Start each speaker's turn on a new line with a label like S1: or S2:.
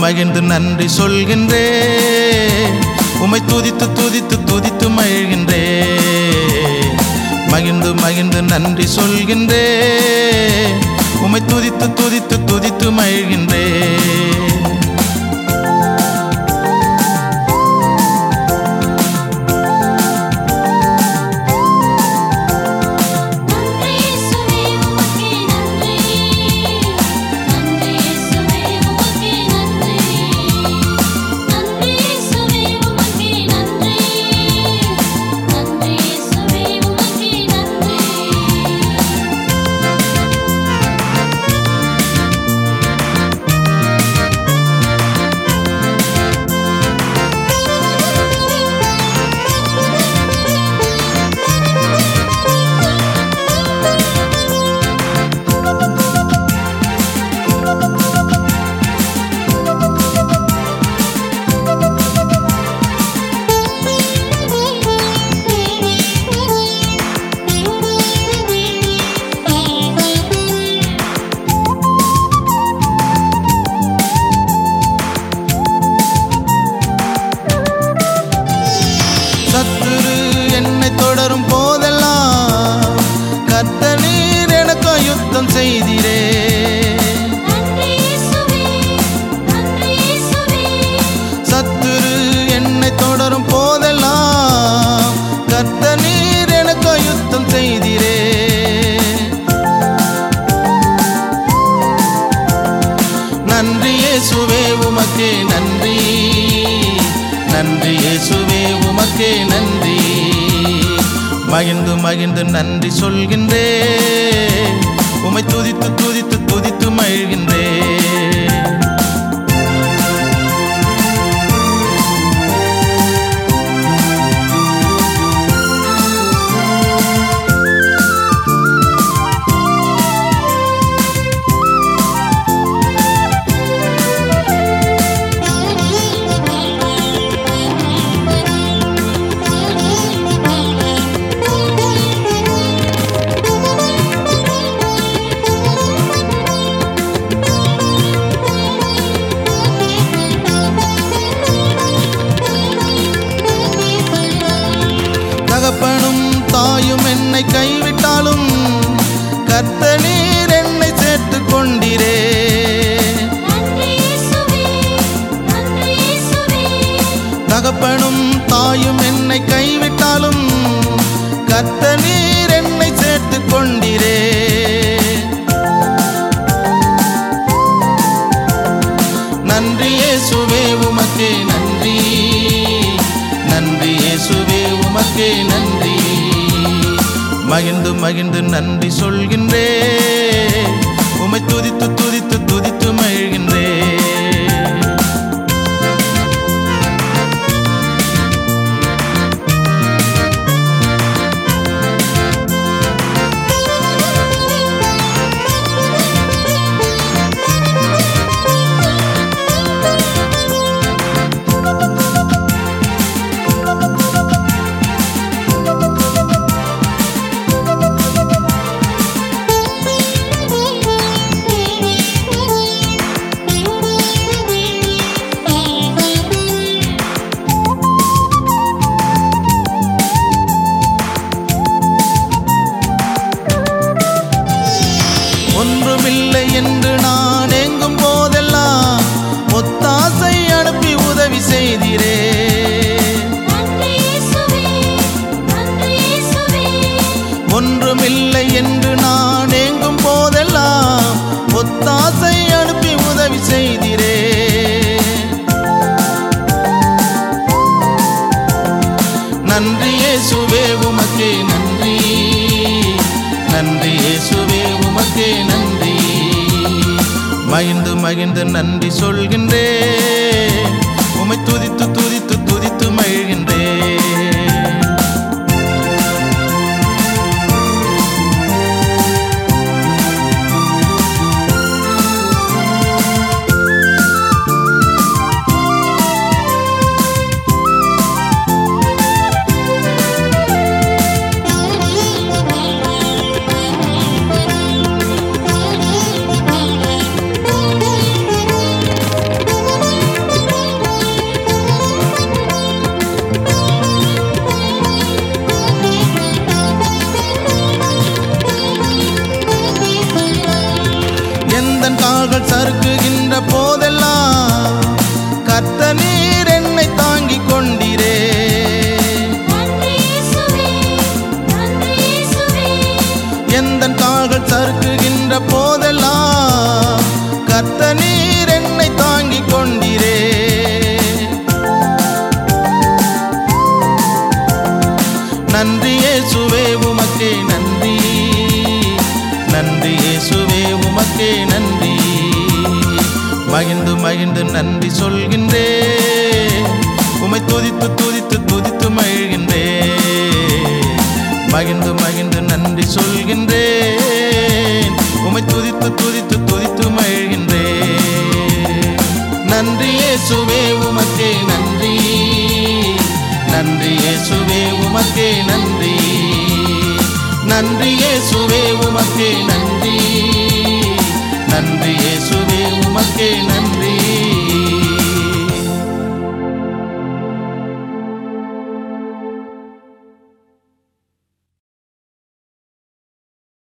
S1: மகிழ்ந்து நன்றி சொல்கின்றே உமை துதித்து துதித்து துதித்து மகிழ்கின்றே மகிழ்ந்து மகிழ்ந்து நன்றி சொல்கின்றே உமை துதித்து துதித்து துதித்து மகிழ்கின்றே
S2: நன்றி இயேசுவே உமக்கே நன்றி நன்றி இயேசுவே உமக்கே நன்றி நன்றி இயேசுவே உமக்கே நன்றி நன்றி இயேசுவே உமக்கே நன்றி
S1: சத்துரு என்னை தொடரும் போதெல்லாம் கர்த்தர் நீர் எனக்கு யுத்தம் செய்தீரே
S2: நன்றி இயேசுவே நன்றி இயேசுவே
S1: சத்துரு என்னை தொடரும் போதெல்லாம் கர்த்தர் நீர் எனக்கு யுத்தம் செய்தீரே நன்றி இயேசுவே உமக்கே நன்றி நன்றி இயேசுவே உமக்கே நன்றி மகிழ்ந்து மகிழ்ந்து நன்றி சொல்கின்றே உமை துதித்து துதித்து துதித்து மகிழ்கின்றே தகப்பனும் தாயும் என்னை கைவிட்டாலும் கர்த்தர் நீர் என்னை சேர்த்துக் கொண்டீரே
S2: நன்றி இயேசுவே நன்றி இயேசுவே
S1: தகப்பனும் தாயும் என்னை கைவிட்டாலும் கர்த்தர் நீர் என்னை சேர்த்துக் கொண்டீரே நன்றி இயேசுவே உமக்கே நன்றி நன்றி இயேசுவே உமக்கே நன்றி மகிழ்ந்து மகிழ்ந்து நன்றி சொல்கின்றே உமை துதித்து துதித்து துதித்து மகிழ்கின்றே ஒன்றுமில்லை என்று நான் எங்கும் போதெல்லாம் ஒத்தாசை அனுப்பி உதவி செய்தீரே
S2: நன்றி இயேசுவே நன்றி இயேசுவே
S1: ஒன்றுமில்லை என்று நான் எங்கும் போதெல்லாம் ஒத்தாசை அனுப்பி உதவி செய்தீரே நன்றி இயேசுவே உமக்கே நன்றி நன்றி இயேசுவே உமக்கே நன்றி மகிழ்ந்து மகிழ்ந்து நன்றி சொல்கின்றே உமை துதித்து துதித்து துதித்து மகிழ்கின்றே நன்றி இயேசுவே உமக்கே நன்றி நன்றி இயேசுவே உமக்கே நன்றி மகிழ்ந்து மகிழ்ந்து நன்றி சொல்கின்றே உமை துதித்து துதித்து துதித்து மகிழ்கின்றேன் மகிழ்ந்து மகிழ்ந்து நன்றி சொல்கின்றேன் உமை துதித்து துதித்து துதித்து மகிழ்கின்றேன் நன்றி இயேசுவே உமக்கே நன்றி நன்றி இயேசுவே உமக்கே நன்றி நன்றி இயேசுவே உமக்கே நன்றி நன்றி இயேசுவே உமக்கே நன்றி